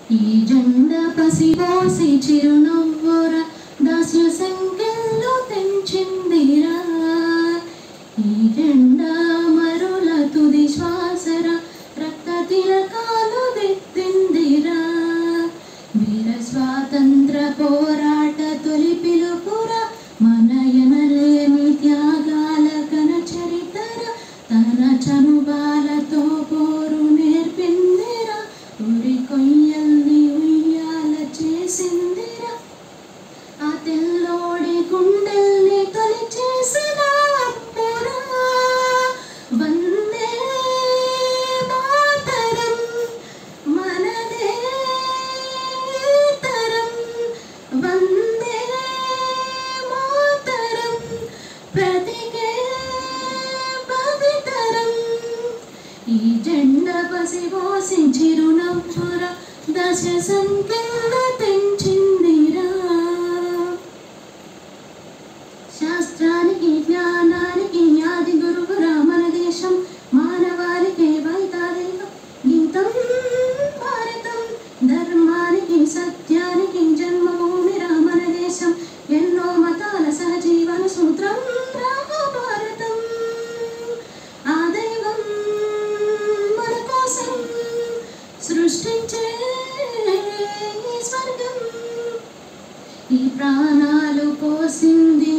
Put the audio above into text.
ఈ జెండ పసిపోసి చిరునవ్వుర దాస్య సంఖ్యలో తెంచిందిరా ఈ జెండ మరుల తుది శ్వాసర రక్త తిలకాలు దిత్తిందిరా వీర స్వాతంత్ర పోరాట తొలి పిలుపుర మన ఎనలేని త్యాగాల కన చరితర తన చనుబాలతో పోరు నేర్పిందిరా ఉరి కొయ్యల్ని ఉయ్యాల చేసిందిరా ఆ తెల్లోడి గుండెల్ని తొలి చేసిన అప్పురా వందే మాతరం మనదే తరం వందే మాతరం ప్రతికే పవితరం ఈ జెండ పసిపోసి చిరునవ్వుర దశ సంఖ్యలో తెంచిందిరా శాస్త్రానికి జ్ఞానానికి ఆది గురువురా మన దేశం మానవాళికి వైతాళిక గీతం భారతం ధర్మానికి సత్యానికి జన్మభూమిరా మన దేశం ఎన్నో మతాల సహజీవన సూత్రం రామ భారతం ఆ దైవం మన కోసం సృష్టించే ఈ స్వర్గం ఈ ప్రాణాలు పోసింది